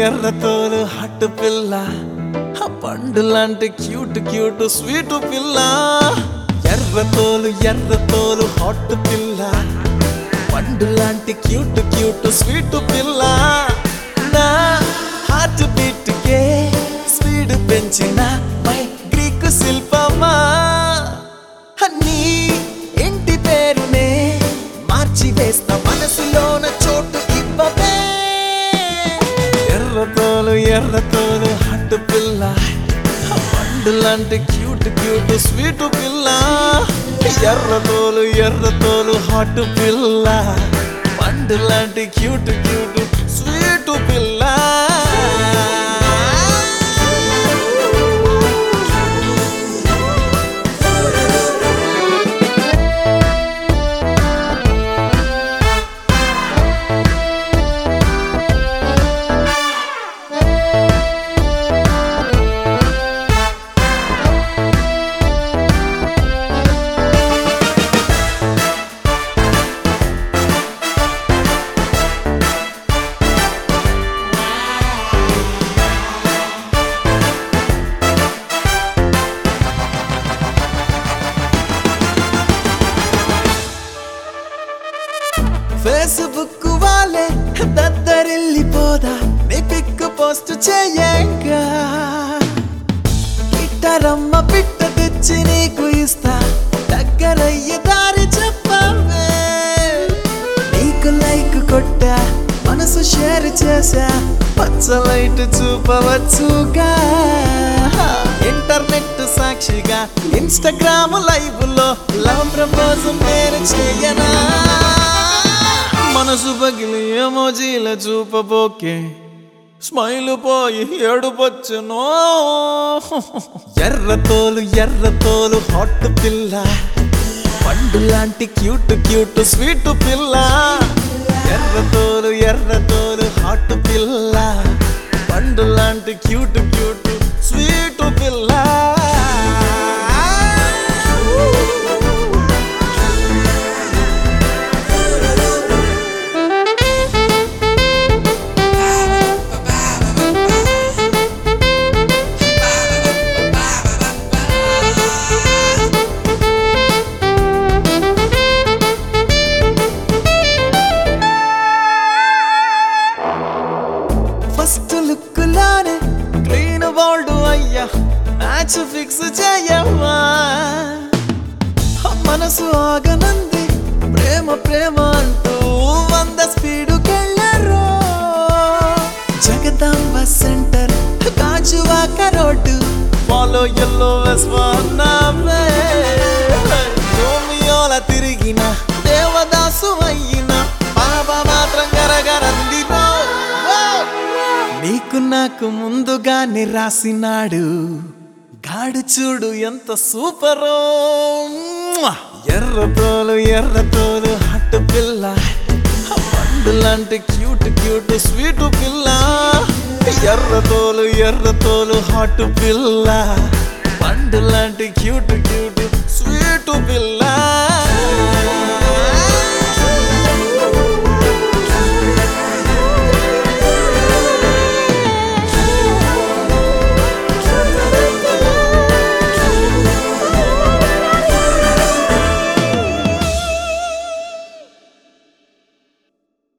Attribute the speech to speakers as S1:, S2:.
S1: ఎర్రతోలు హట్టు పిల్ల ఆ పండు లాంటి క్యూట్ క్యూట్ స్వీట్ పిల్ల ఎర్రతోలు ఎర్రతోలు హాట్ పిల్ల పండు లాంటి క్యూట్ క్యూట్ స్వీట్ పిల్ల నా హార్ట్ బీట్ కే స్పీడ్ పెంచిన మై గ్రీక్ శిల్పమా నీ ఇంటి పేరునే మార్చి వేస్తా మనసులోన చోటు ఇవ్వవే ఎర్రతోలు ఎర్రతోలు హట్టు పిల్ల ఆ పండు లాంటి క్యూట్ క్యూట్ స్వీట్ పిల్ల ఎర్రతోలు ఎర్రతోలు హాట్ పిల్ల పండు లాంటి క్యూట్ క్యూట్ స్వీట్ పిల్ల ఫేస్బుక్ వాళ్ళే దద్దరిల్లిపోదా నీ పిక్ పోస్ట్ చేయంగా ఇట్టరమ్మ పిట్ట తెచ్చి నీకు ఇస్తా దగ్గరయ్యే దారి చెప్పవే నీకు లైక్ కొట్టా మనసు షేర్ చేసా పచ్చ లైట్ చూపవచ్చుగా ఇంటర్నెట్ సాక్షిగా ఇన్స్టాగ్రామ్ లైవ్ లో లవ్ ప్రపోజ్ నేను చేయనా మనసు పగిలి ఎమోజీల చూపబోకే స్మైల్ పోయి ఏడుపొచ్చునో ఎర్రతోలు ఎర్రతోలు హాట్ పిల్ల పండు లాంటి క్యూట్ క్యూట్ స్వీట్ పిల్ల ఎర్రతోలు ఎర్రతోలు హాట్ పిల్ల పండు లాంటి క్యూట్ క్యూట్ స్వీట్ పిల్ల ఫస్ట్ లుక్ లానే క్లీన్ బౌల్డ్ అయ్యా మ్యాచ్ ఫిక్స్ చేయమ్మా మనసు ఆగనంది ప్రేమ ప్రేమ అంటూ వంద స్పీడు కెళ్ళారు Jagadamba centre Gajuwaka road follow ఎల్లో వెస్వానామే రోమియోల తిరిగిన దేవదాసు అయిన పాప మాత్రం గరగరందినో నీకు నాకు ముందుగానే రాసినాడు గాడు చూడు ఎంత సూపరో ఎర్రతోలు ఎర్రతోలు హట్టు పిల్ల ఆ పండు లాంటి క్యూట్ క్యూట్ స్వీట్ పిల్ల ఎర్రతోలు ఎర్రతోలు హాట్ పిల్ల పండు లాంటి క్యూట్ క్యూట్ స్వీట్